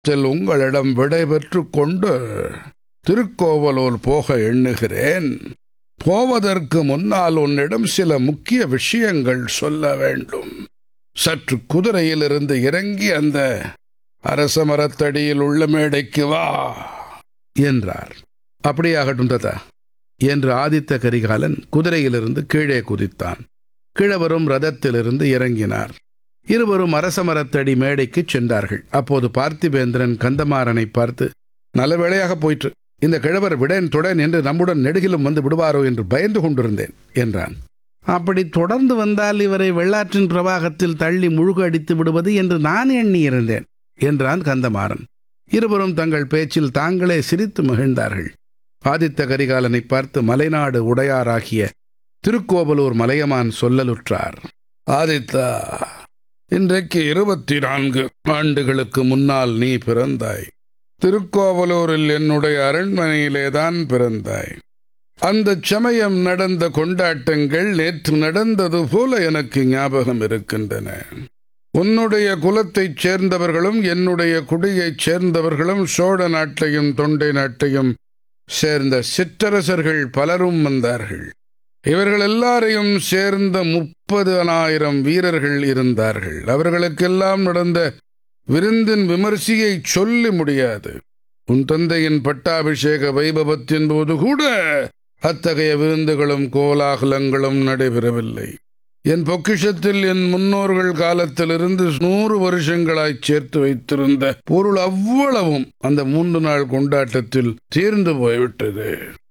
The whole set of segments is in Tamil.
இதில் உங்களிடம் விடைபெற்று கொண்டு திருக்கோவலூர் போக எண்ணுகிறேன் போவதற்கு முன்னால் உன்னிடம் சில முக்கிய விஷயங்கள் சொல்ல வேண்டும் சற்று குதிரையிலிருந்து இறங்கி அந்த அரச மரத்தடியில் உள்ள மேடைக்கு வா என்றார் அப்படியாகட்டும் ததா என்று ஆதித்த கரிகாலன் குதிரையிலிருந்து கீழே குதித்தான் கிழவரும் ரதத்திலிருந்து இறங்கினார் இருவரும் அரச மரத்தடி மேடைக்குச் சென்றார்கள் அப்போது பார்த்திபேந்திரன் கந்தமாறனை பார்த்து நல்ல வேளையாக போயிற்று இந்த கிழவர் விடன் தொடன் என்று நம்முடன் நெடுகிலும் வந்து விடுவாரோ என்று பயந்து கொண்டிருந்தேன் என்றான் அப்படி தொடர்ந்து வந்தால் இவரை வெள்ளாற்றின் பிரவாகத்தில் தள்ளி முழுகு அடித்து விடுவது என்று நான் எண்ணியிருந்தேன் என்றான் கந்தமாறன் இருவரும் தங்கள் பேச்சில் தாங்களே சிரித்து மகிழ்ந்தார்கள் ஆதித்த கரிகாலனை பார்த்து மலைநாடு உடையாராகிய திருக்கோவலூர் மலையமான் சொல்லலுற்றார் ஆதித்தா இன்றைக்கு இருபத்தி நான்கு ஆண்டுகளுக்கு முன்னால் நீ பிறந்தாய் திருக்கோவலூரில் என்னுடைய அரண்மனையிலேதான் பிறந்தாய் அந்த சமயம் நடந்த கொண்டாட்டங்கள் நேற்று நடந்தது போல எனக்கு ஞாபகம் இருக்கின்றன உன்னுடைய குலத்தைச் சேர்ந்தவர்களும் என்னுடைய குடியைச் சேர்ந்தவர்களும் சோழ நாட்டையும் தொண்டை நாட்டையும் சேர்ந்த சிற்றரசர்கள் பலரும் வந்தார்கள் இவர்கள் எல்லாரையும் சேர்ந்த முப்பதனாயிரம் வீரர்கள் இருந்தார்கள் அவர்களுக்கெல்லாம் நடந்த விருந்தின் விமர்சையை சொல்லி முடியாது உன் தந்தையின் பட்டாபிஷேக வைபவத்தின் போது கூட அத்தகைய விருந்துகளும் கோலாகலங்களும் நடைபெறவில்லை என் பொக்கிஷத்தில் என் முன்னோர்கள் காலத்திலிருந்து நூறு வருஷங்களாய் சேர்த்து வைத்திருந்த பொருள் அவ்வளவும் அந்த மூன்று நாள் கொண்டாட்டத்தில் தீர்ந்து போய்விட்டது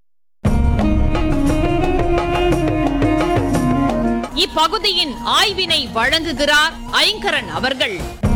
இப்பகுதியின் ஆய்வினை வழங்குகிறார் ஐங்கரன் அவர்கள்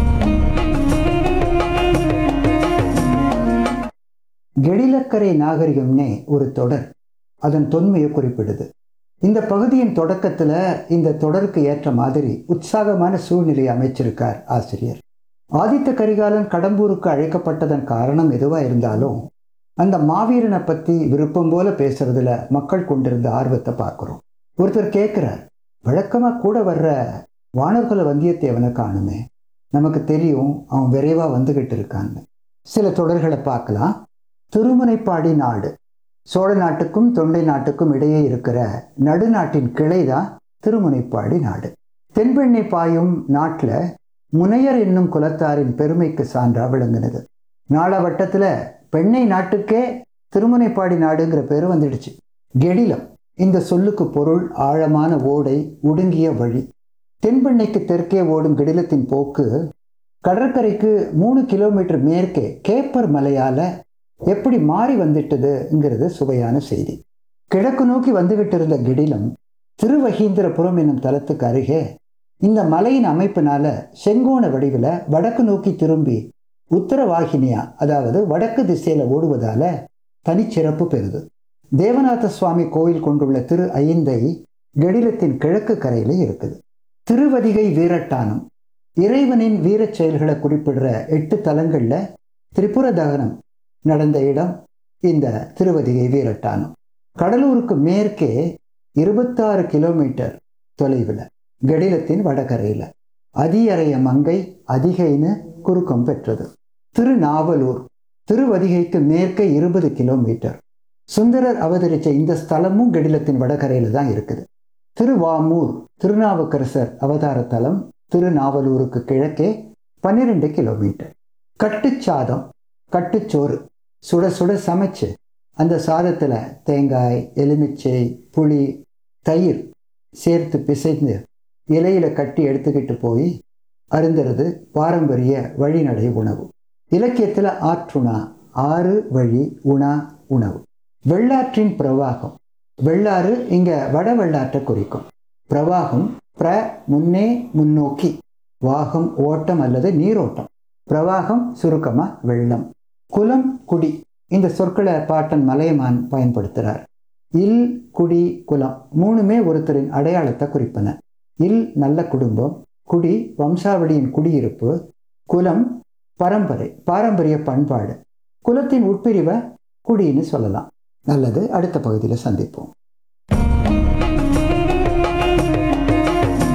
கெடிலக்கரை நாகரிகம்னே ஒரு தொடர் அதன் தொன்மையை குறிப்பிடுது இந்த பகுதியின் தொடக்கத்துல இந்த தொடருக்கு ஏற்ற மாதிரி உற்சாகமான சூழ்நிலையை அமைச்சிருக்கார் ஆசிரியர் ஆதித்த கரிகாலன் கடம்பூருக்கு அழைக்கப்பட்டதன் காரணம் எதுவா இருந்தாலும் அந்த மாவீரனை பத்தி விருப்பம் போல பேசுறதுல மக்கள் கொண்டிருந்த ஆர்வத்தை பார்க்கிறோம் ஒருத்தர் கேட்கிறார் வழக்கமா கூட வர்ற வானர்குல வந்தியத்தேவனை காணுமே நமக்கு தெரியும் அவன் விரைவா வந்துகிட்டு இருக்கான்னு சில தொடர்களை பார்க்கலாம் திருமுனைப்பாடி நாடு சோழ நாட்டுக்கும் தொண்டை நாட்டுக்கும் இடையே இருக்கிற நடுநாட்டின் கிளைதான் திருமுனைப்பாடி நாடு தென்பெண்ணை பாயும் நாட்டில் முனையர் என்னும் குலத்தாரின் பெருமைக்கு சான்றா விளங்குனது நாள வட்டத்தில் பெண்ணை நாட்டுக்கே திருமுனைப்பாடி நாடுங்கிற பேர் வந்துடுச்சு கெடிலம் இந்த சொல்லுக்கு பொருள் ஆழமான ஓடை ஒடுங்கிய வழி தென்பெண்ணைக்கு தெற்கே ஓடும் கெடிலத்தின் போக்கு கடற்கரைக்கு மூணு கிலோமீட்டர் மேற்கே கேப்பர் மலையால எப்படி மாறி வந்துட்டதுங்கிறது சுவையான செய்தி கிழக்கு நோக்கி வந்துகிட்டு இருந்த கெடிலம் திருவகீந்திரபுரம் என்னும் தலத்துக்கு அருகே இந்த மலையின் அமைப்பினால செங்கோண வடிவில் வடக்கு நோக்கி திரும்பி உத்தரவாகினியா அதாவது வடக்கு திசையில ஓடுவதால தனிச்சிறப்பு பெறுது தேவநாத சுவாமி கோயில் கொண்டுள்ள திரு ஐந்தை கெடிலத்தின் கிழக்கு கரையில இருக்குது திருவதிகை வீரட்டானம் இறைவனின் வீரச் செயல்களை குறிப்பிடுற எட்டு தலங்கள்ல திரிபுர தகனம் நடந்த இடம் இந்த திருவதிகை வீரட்டானம் கடலூருக்கு மேற்கே இருபத்தாறு கிலோமீட்டர் தொலைவில் கடிலத்தின் வடகரையில் அதியறைய மங்கை அதிகைன்னு குறுக்கம் பெற்றது திருநாவலூர் திருவதிகைக்கு மேற்கே இருபது கிலோமீட்டர் சுந்தரர் அவதரித்த இந்த ஸ்தலமும் கடிலத்தின் வடகரையில் தான் இருக்குது திருவாமூர் திருநாவுக்கரசர் அவதார தலம் திருநாவலூருக்கு கிழக்கே பன்னிரெண்டு கிலோமீட்டர் கட்டுச்சாதம் கட்டுச்சோறு சுட சுட சமைச்சு அந்த சாதத்தில் தேங்காய் எலுமிச்சை புளி தயிர் சேர்த்து பிசைந்து இலையில கட்டி எடுத்துக்கிட்டு போய் அருந்துறது பாரம்பரிய வழிநடை உணவு இலக்கியத்தில் ஆற்றுணா ஆறு வழி உணா உணவு வெள்ளாற்றின் பிரவாகம் வெள்ளாறு இங்க வட வெள்ளாற்றை குறிக்கும் பிரவாகம் பிர முன்னே முன்னோக்கி வாகம் ஓட்டம் அல்லது நீரோட்டம் பிரவாகம் சுருக்கமா வெள்ளம் குலம் குடி இந்த சொற்களை பாட்டன் மலையமான் பயன்படுத்துகிறார் இல் குடி குலம் மூணுமே ஒருத்தரின் அடையாளத்தை குறிப்பன இல் நல்ல குடும்பம் குடி வம்சாவளியின் குடியிருப்பு குலம் பரம்பரை பாரம்பரிய பண்பாடு குலத்தின் உட்பிரிவை குடின்னு சொல்லலாம் நல்லது அடுத்த பகுதியில் சந்திப்போம்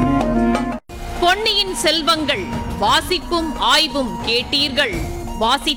பொன்னியின் செல்வங்கள் வாசிப்பும் ஆய்வும் கேட்டீர்கள் வாசித்த